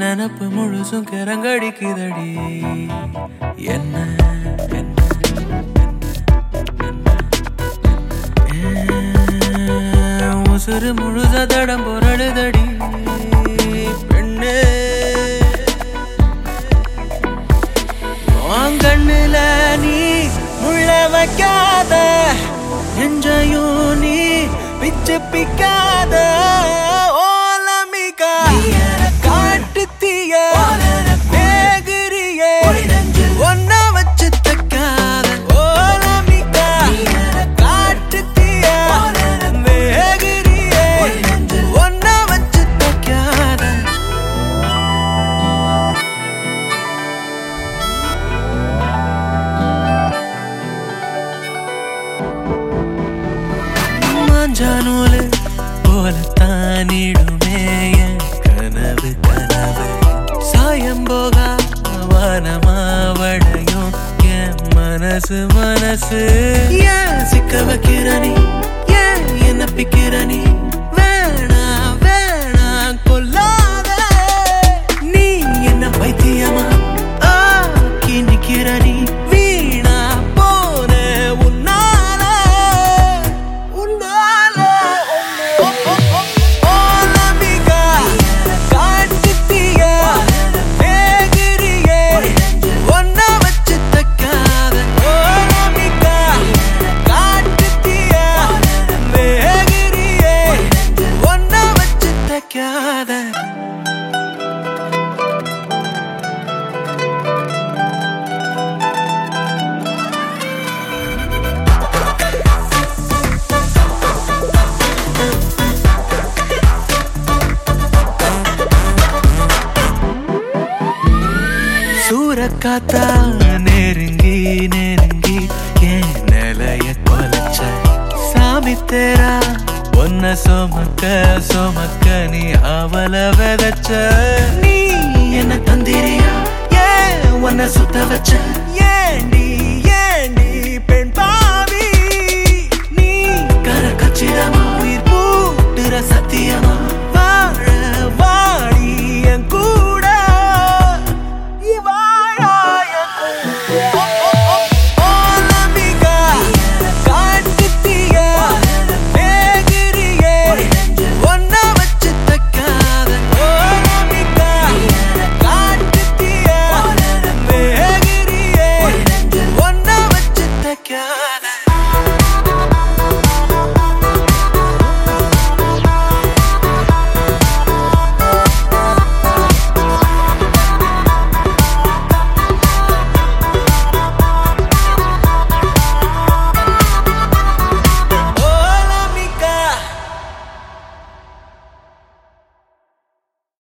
நினப்பு முழுசும் கிறங்கடிக்குதடி என்ன என்ன ஏன் உசுறு முழுத தடம் பொருளுதடி பெண்ணே உன் கண்ணுல நீ முள்ள வைக்காத நெஞ்சையும் நீ பிச்சு பிக்காத ஓலமிகா காட்டு தீய வேகிரியே ஒன்ன வச்சு தக்காத ஓலமிகா காட்டு தீய வேகிரியே ஒன்ன வச்சு தக்காத மாஞ்சானூலு போலத்தானிடுமே என் கனவு கனவு சாயம் போகா வானமாவடையும் என் மனசு மனசு ஏன் சிக்க வைக்கிற நீ ஏன் என்ன பிக்கிற நீ வேணா வேணா கொல்லாத நீ என்ன பைத்தியமா ஆக்கி நிக்கிற நீ வீணா போன உன்னால உன்னால ஓலமிகா காட்டு தீய வேகிரியே ஒன்ன வச்சு தக்காத ஓலமிகா காட்டு தீய வேகிரியே ஒன்ன வச்சு தக்காத சூரக்காத்தா நெருங்கி நெருங்கி என் நிலைய கொலைச்ச சாமி தேரா உன்ன சுமக்க சுமக்க நீ அவள விதைச்ச நீ என்ன தந்திரியா ஏன் உன்னை சுத்த வச்ச ஏன்